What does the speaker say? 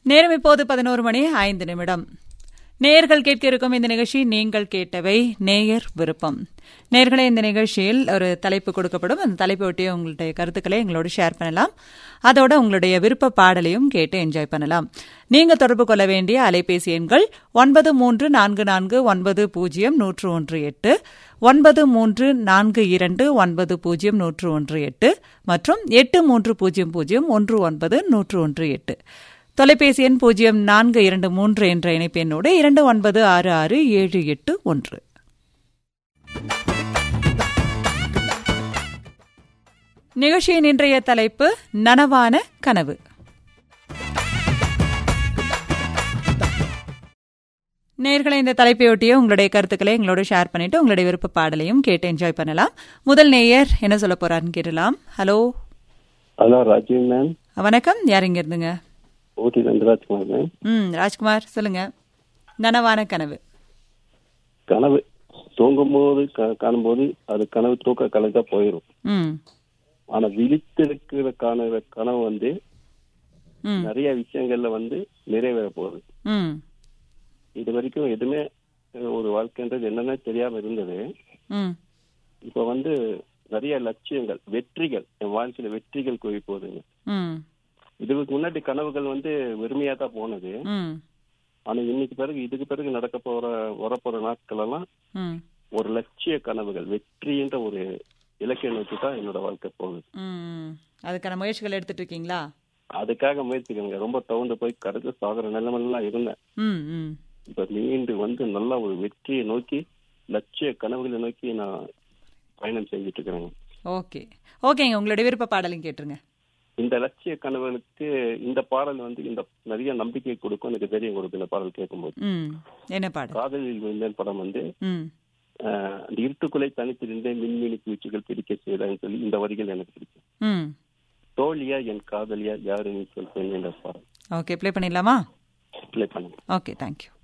நேரம் இப்போது பதினோரு மணி ஐந்து நிமிடம் நேயர்கள் கேட்க இருக்கும் இந்த நிகழ்ச்சி நீங்கள் கேட்டவை நேயர் விருப்பம் நேயர்களே இந்த நிகழ்ச்சியில் ஒரு தலைப்பு கொடுக்கப்படும் அந்த தலைப்பை ஒட்டிய உங்களுடைய கருத்துக்களை எங்களோடு ஷேர் பண்ணலாம் அதோட உங்களுடைய விருப்ப பாடலையும் கேட்டு என்ஜாய் பண்ணலாம் நீங்க தொடர்பு கொள்ள வேண்டிய அலைபேசி எண்கள் ஒன்பது மூன்று நான்கு நான்கு ஒன்பது பூஜ்ஜியம் நூற்று ஒன்று எட்டு ஒன்பது மூன்று நான்கு இரண்டு ஒன்பது பூஜ்ஜியம் நூற்று ஒன்று எட்டு மற்றும் எட்டு மூன்று பூஜ்ஜியம் பூஜ்ஜியம் ஒன்று ஒன்பது நூற்று ஒன்று எட்டு தொலைபேசி எண் பூஜ்ஜியம் நான்கு இரண்டு மூன்று என்ற இணைப்பு எண்ணோடு இரண்டு ஒன்பது ஆறு ஆறு ஏழு எட்டு ஒன்று நிகழ்ச்சியின் இன்றைய தலைப்பு நனவான கனவு நேர்களை இந்த தலைப்பையொட்டிய உங்களுடைய கருத்துக்களை எங்களோட ஷேர் பண்ணிட்டு உங்களுடைய விருப்ப பாடலையும் கேட்டு என்ஜாய் பண்ணலாம் முதல் நேயர் என்ன சொல்ல போறாருன்னு கேட்டலாம் ஹலோ ஹலோ ராஜீவ் மேம் வணக்கம் யார் இங்க இருந்துங்க ஊட்டி நந்தராஜ்குமார் மேம் ம் ராஜ்குமார் சொல்லுங்க நனவான கனவு கனவு தூங்கும் போது க- காணும்போது அது கனவு தூக்க கலைஞ்சா போயிடும் ம் ஆனா விழித்திருக்கிற காணுற கனவு வந்து ம் நிறைய விஷயங்கள்ல வந்து நிறைவேற போகுது ம் இது வரைக்கும் எதுவுமே அஹ், ஒரு வாழ்க்கைன்றது என்னன்னே தெரியாம இருந்தது ம் இப்ப வந்து நிறைய லட்சியங்கள் வெற்றிகள் என் வாழ்க்கையில வெற்றிகள் குவி போகுதுங்க ம் இதுக்கு முன்னாடி கனவுகள் வந்து வெறுமையா தான் போனது ம் ஆனா இன்னைக்கு பிறகு இதுக்கு பிறகு நடக்க போற வரப்போற நாட்கள் எல்லாம் ம் ஒரு லட்சிய கனவுகள் வெற்றின்ற ஒரு இலக்கிய நோக்கி தான் என்னோட வாழ்க்கை போகுது ம் அதுக்கான முயற்சிகள் எடுத்துட்டு இருக்கீங்களா அதுக்காக முயற்சிக்கங்க ரொம்ப தவுண்டு போய் கடைசி சாகுற நிலைமைலாம் இருந்தேன் ம் ம் இப்ப மீண்டு வந்து நல்ல ஒரு வெற்றியை நோக்கி லட்சிய கனவுகளை நோக்கி நான் பயணம் செஞ்சுட்டு இருக்கிறேங்க ஓகே ஓகேங்க உங்களுடைய விருப்ப பாடலையும் கேட்டுருங்க இந்த லட்சிய கனவுகளுக்கு இந்த பாடல் வந்து இந்த நிறைய நம்பிக்கை கொடுக்கும் எனக்கு தெரியும் கொடுக்கும் இந்த பாடல் கேட்கும்போது ம் என்ன பாடல் காதலில் விழுந்தேன் படம் வந்து ம் ஆஹ், அந்த இருட்டுக்குள்ளே தனித்திருந்தேன் மின்மினி பூச்சிகள் பிடிக்க செய்தான்னு சொல்லி இந்த வரிகள் எனக்கு பிடிக்கும் ம் தோழியா என் காதலியா யாரு நீ சொல் பெண் என்ற பாடல் ஓகே ப்ளே பண்ணிடலாமா ப்ளே பண்ணுங்க ஓகே தேங்க்யூ